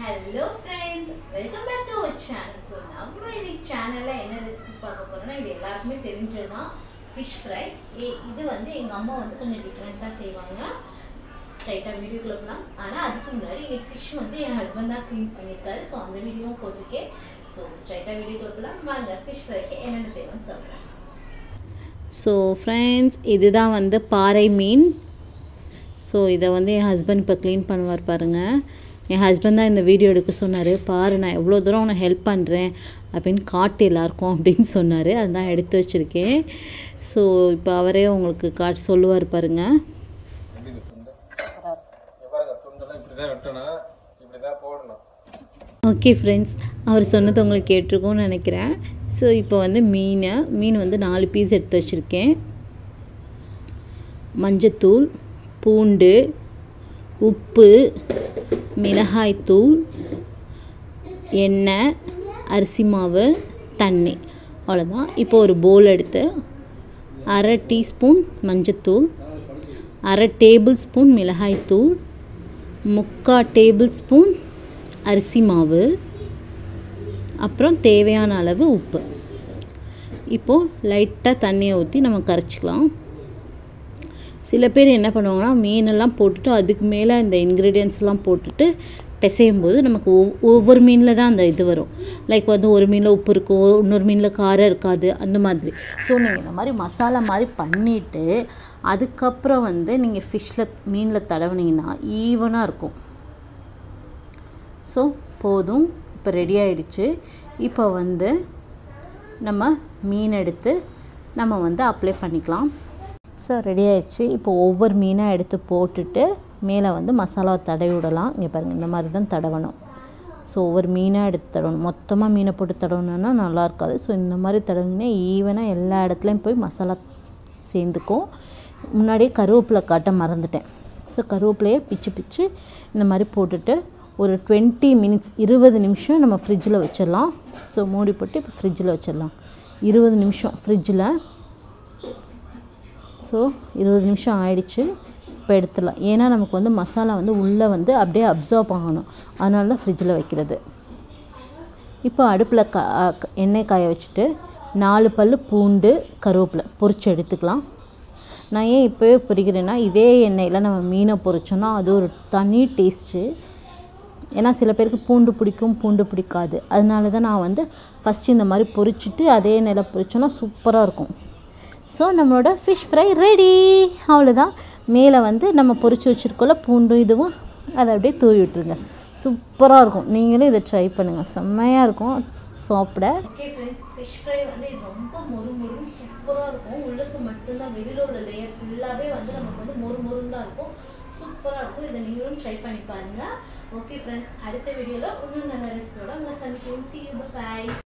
hello friends welcome back to our channel so நம்ம இன்னைக்கு சேனலில் என்ன ரெசிபி பார்க்க போகிறோம்னா இது எல்லாருக்குமே தெரிஞ்சதுதான் ஃபிஷ் ஃப்ரை ஏ இது வந்து எங்கள் அம்மா வந்து கொஞ்சம் டிஃப்ரெண்ட்டாக செய்வாங்க ஸ்ட்ரைட்டாக வீடியோக்குள்ள போகலாம் ஆனால் அதுக்கு முன்னாடி இன்னைக்கு ஃபிஷ் வந்து என் ஹஸ்பண்ட் தான் க்ளீன் பண்ணியிருக்காரு ஸோ அந்த வீடியோவும் போட்டிருக்கேன் ஸோ ஸ்ட்ரைட்டாக வீடியோக்குள்ள போகலாம் வாங்க ஃபிஷ் ஃப்ரைக்கு என்னென்ன தேவைன்னு சொல்கிறேன் ஸோ ஃப்ரெண்ட்ஸ் இதுதான் வந்து பாறை மீன் ஸோ இதை வந்து என் ஹஸ்பண்ட் இப்போ க்ளீன் பண்ணுவார் பாருங்கள் என் ஹஸ்பண்ட் தான் இந்த வீடியோ எடுக்க சொன்னார் பாரு நான் எவ்வளோ தூரம் உனக்கு ஹெல்ப் பண்ணுறேன் அப்படின்னு காட்டு எல்லாருக்கும் அப்படின்னு சொன்னார் அதுதான் எடுத்து வச்சுருக்கேன் ஸோ இப்போ அவரே உங்களுக்கு காட்டு சொல்லுவார் பாருங்கள் எப்படி இது துண்டு இங்க பாருங்க துண்டெல்லாம் இப்படி தான் வெட்டணும் இப்படி தான் போடணும் ஓகே ஃப்ரெண்ட்ஸ் அவர் சொன்னது உங்களுக்கு கேட்டிருக்கோன்னு நினைக்கிறேன் ஸோ இப்போ வந்து மீன் மீன் வந்து நாலு பீஸ் எடுத்து வச்சுருக்கேன் மஞ்சத்தூள் பூண்டு உப்பு மிளகாய்த்தூள் எண்ணெய் அரிசி மாவு தண்ணி அவ்வளோதான் இப்போ ஒரு போல் எடுத்து அரை டீஸ்பூன் மஞ்சத்தூள் அரை டேபிள் ஸ்பூன் மிளகாய்த்தூள் முக்கால் டேபிள் ஸ்பூன் அரிசி மாவு அப்புறம் தேவையான அளவு உப்பு இப்போது லைட்டாக தண்ணியை ஊற்றி நம்ம கரைச்சிக்கலாம் சில பேர் என்ன பண்ணுவாங்கன்னா மீனெல்லாம் போட்டுட்டு அதுக்கு மேலே இந்த இன்க்ரீடியன்ஸ்லாம் போட்டுட்டு பிசையும் போது நமக்கு ஒவ்- ஒவ்வொரு மீனில் தான் அந்த இது வரும் லைக் வந்து ஒரு மீனில் உப்பு இருக்கும் இன்னொரு மீனில் காரம் இருக்காது அந்த மாதிரி ஸோ நீங்கள் இந்த மாதிரி மசாலா மாதிரி பண்ணிவிட்டு அதுக்கப்புறம் வந்து நீங்கள் ஃபிஷ்ஷில் மீனில் தடவுனீங்கன்னா ஈவனாக இருக்கும் ஸோ போதும் இப்போ ரெடி ஆயிடுச்சு இப்போ வந்து நம்ம மீன் எடுத்து நம்ம வந்து அப்ளை பண்ணிக்கலாம் ஸோ ரெடி ஆயிடுச்சு இப்போ ஒவ்வொரு மீனாக எடுத்து போட்டுட்டு மேலே வந்து மசாலாவை தடவி விடலாம் இங்கே பாருங்கள் இந்த மாதிரி தான் தடவணும் ஸோ ஒவ்வொரு மீனாக எடுத்து தடவணும் மொத்தமாக மீனை போட்டு தடவணுன்னா நல்லா இருக்காது ஸோ இந்த மாதிரி தடவினே ஈவனாக எல்லா இடத்துலையும் போய் மசாலா சேர்ந்துக்கும் முன்னாடியே கருவேப்பிலை காட்ட மறந்துட்டேன் ஸோ கருவேப்பிலையை பிச்சு பிச்சு இந்த மாதிரி போட்டுட்டு ஒரு டுவெண்ட்டி மினிட்ஸ் இருபது நிமிஷம் நம்ம ஃப்ரிட்ஜில் வச்சிடலாம் ஸோ மூடி போட்டு இப்போ ஃப்ரிட்ஜில் வச்சிடலாம் இருபது நிமிஷம் ஃப்ரிட்ஜில் ஸோ இருபது நிமிஷம் ஆயிடுச்சு இப்போ எடுத்துடலாம் ஏன்னா நமக்கு வந்து மசாலா வந்து உள்ளே வந்து அப்படியே அப்சர்வ் ஆகணும் அதனால தான் ஃப்ரிட்ஜில் வைக்கிறது இப்போ அடுப்பில் கா எண்ணெய் காய வச்சுட்டு நாலு பல் பூண்டு கருவேப்பிலை பொரிச்சு எடுத்துக்கலாம் நான் ஏன் இப்போவே பொரிக்கிறேன்னா இதே எண்ணெயில் நம்ம மீனை பொரிச்சோன்னா அது ஒரு தனி டேஸ்ட்டு ஏன்னா சில பேருக்கு பூண்டு பிடிக்கும் பூண்டு பிடிக்காது அதனால தான் நான் வந்து ஃபஸ்ட்டு இந்த மாதிரி பொரிச்சிட்டு அதே எண்ணெயில் பொரிச்சோன்னா சூப்பராக இருக்கும் ஸோ நம்மளோட ஃபிஷ் ஃப்ரை ரெடி அவ்வளோதான் மேலே வந்து நம்ம பொரிச்சு வச்சுருக்கோம்ல பூண்டும் இதுவும் அதை அப்படியே தூவி விட்டுருங்க சூப்பராக இருக்கும் நீங்களும் இதை ட்ரை பண்ணுங்கள் செம்மையாக இருக்கும் சாப்பிட ஓகே ஃப்ரெண்ட்ஸ் ஃபிஷ் ஃப்ரை வந்து இது ரொம்ப மொறு மொறுன்னு சூப்பராக இருக்கும் உள்ளுக்கு மட்டும்தான் வெளியில் உள்ள லேயர் ஃபுல்லாகவே வந்து நமக்கு வந்து மொறு மொறுன்னு தான் இருக்கும் சூப்பராக இருக்கும் இதை நீங்களும் ட்ரை பண்ணி பாருங்க ஓகே ஃப்ரெண்ட்ஸ் அடுத்த வீடியோவில் இன்னும் நல்ல ரெசிபியோட உங்களை சந்திப்போம் சி பாய்